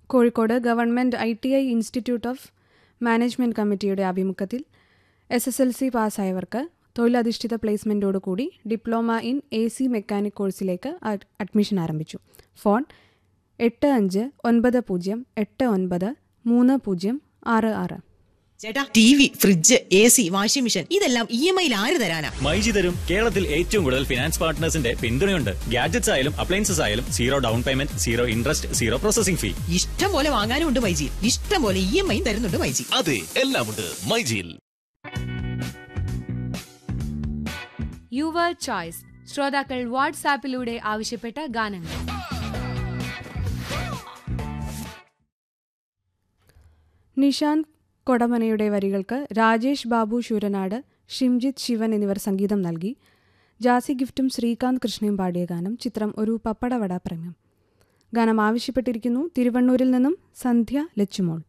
Kozhikode government I T I institute of management കമ്മിറ്റിയുടെ ആഭിമുഖ്യത്തിൽ S S L C പാസ്സായവർക്ക് തൊഴിലധിഷ്ഠിത പ്ലേസ്മെൻറ്റോടുകൂടി diploma in A C mechanic കോഴ്സിലേക്ക് അഡ്- അഡ്മിഷൻ ആരംഭിച്ചു ഫോൺ എട്ട് അഞ്ച് ഒൻപത് പൂജ്യം എട്ട് ഒൻപത് മൂന്ന് പൂജ്യം ആറ് ആറ് ചേട്ടാ T V fridge A C washing machine ഇതെല്ലാം ഇ എം ഐയിൽ ആര് തരാനാ മൈജി തരും കേരളത്തിൽ ഏറ്റവും കൂടുതൽ ഫിനാൻസ് പാർട്ട്നേഴ്സിന്റെ പിന്തുണയുണ്ട് ഗാഡ്ജറ്റ്സ് ആയാലും അപ്ലയൻസസ് ആയാലും zero down payment zero interest zero processing fee ഇഷ്ടം പോലെ വാങ്ങാനും ഉണ്ട് മൈജി ഇഷ്ടം പോലെ ഇ എം ഐ തരുന്നുണ്ട് മൈജി അതെ എല്ലാമുണ്ട് മൈജിയിൽ യുവർ ചോയ്സ് ശ്രോതാക്കൾ വാട്സാപ്പിലൂടെ ആവശ്യപ്പെട്ട ഗാനങ്ങൾ നിഷാന്ത് കൊടമനയുടെ വരികൾക്ക് രാജേഷ് ബാബു ശൂരനാട് ഷിംജിത്ത് ശിവൻ എന്നിവർ സംഗീതം നൽകി ജാസി ഗിഫ്റ്റും ശ്രീകാന്ത് കൃഷ്ണയും പാടിയ ഗാനം ചിത്രം ഒരു പപ്പടവട പ്രേമം ഗാനം ആവശ്യപ്പെട്ടിരിക്കുന്നു തിരുവണ്ണൂരിൽ നിന്നും സന്ധ്യ ലച്ചുമോൾ